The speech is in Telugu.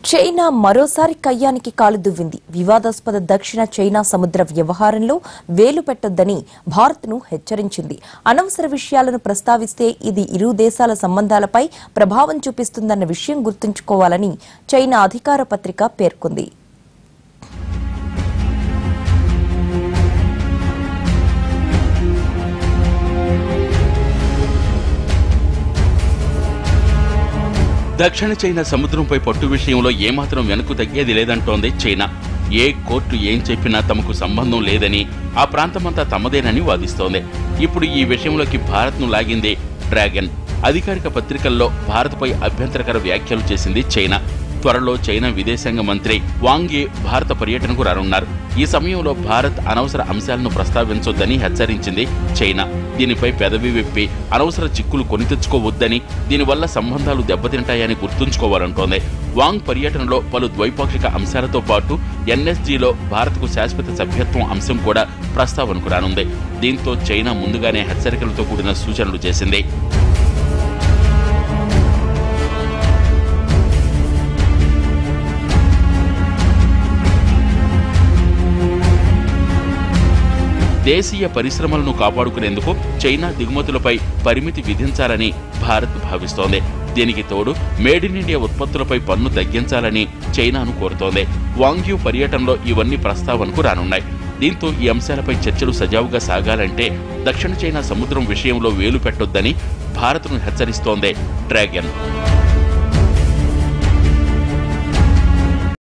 చైనా మరోసారి కయ్యానికి కాలు దువ్వింది వివాదాస్పద దక్షిణ చైనా సముద్ర వ్యవహారంలో వేలు పెట్టొద్దని భారత్ను హెచ్చరించింది అనవసర విషయాలను ప్రస్తావిస్తే ఇది ఇరు దేశాల సంబంధాలపై ప్రభావం చూపిస్తుందన్న విషయం గుర్తుంచుకోవాలని చైనా అధికార పత్రిక పేర్కొంది దక్షిణ చైనా సముద్రంపై పట్టు విషయంలో ఏమాత్రం వెనక్కు తగ్గేది లేదంటోంది చైనా ఏ కోర్టు ఏం చెప్పినా తమకు సంబంధం లేదని ఆ ప్రాంతమంతా తమదేనని వాదిస్తోంది ఇప్పుడు ఈ విషయంలోకి భారత్ను లాగింది డ్రాగన్ అధికారిక పత్రికల్లో భారత్పై అభ్యంతరకర వ్యాఖ్యలు చేసింది చైనా త్వరలో చైనా విదేశాంగ మంత్రి వాంగ్ యీ భారత పర్యటనకు రానున్నారు ఈ సమయంలో భారత్ అనవసర అంశాలను ప్రస్తావించొద్దని హెచ్చరించింది చైనా దీనిపై పెదవి విప్పి అనవసర చిక్కులు కొని తెచ్చుకోవద్దని దీనివల్ల సంబంధాలు దెబ్బతింటాయని గుర్తుంచుకోవాలంటోంది వాంగ్ పర్యటనలో పలు ద్వైపాక్షిక అంశాలతో పాటు ఎన్ఎస్జీలో భారత్కు శాశ్వత సభ్యత్వం అంశం కూడా ప్రస్తావనకు రానుంది దీంతో చైనా ముందుగానే హెచ్చరికలతో కూడిన సూచనలు చేసింది దేశీయ పరిశ్రమలను కాపాడుకునేందుకు చైనా దిగుమతులపై పరిమితి విధించాలని భారత్ భావిస్తోంది దీనికి తోడు మేడ్ ఇన్ ఇండియా ఉత్పత్తులపై పన్ను తగ్గించాలని చైనాను కోరుతోంది వాంగ్యూ పర్యటనలో ఇవన్నీ ప్రస్తావనకు రానున్నాయి దీంతో ఈ అంశాలపై చర్చలు సజావుగా సాగాలంటే దక్షిణ చైనా సముద్రం విషయంలో వేలు పెట్టొద్దని భారత్ను హెచ్చరిస్తోంది డ్రాగన్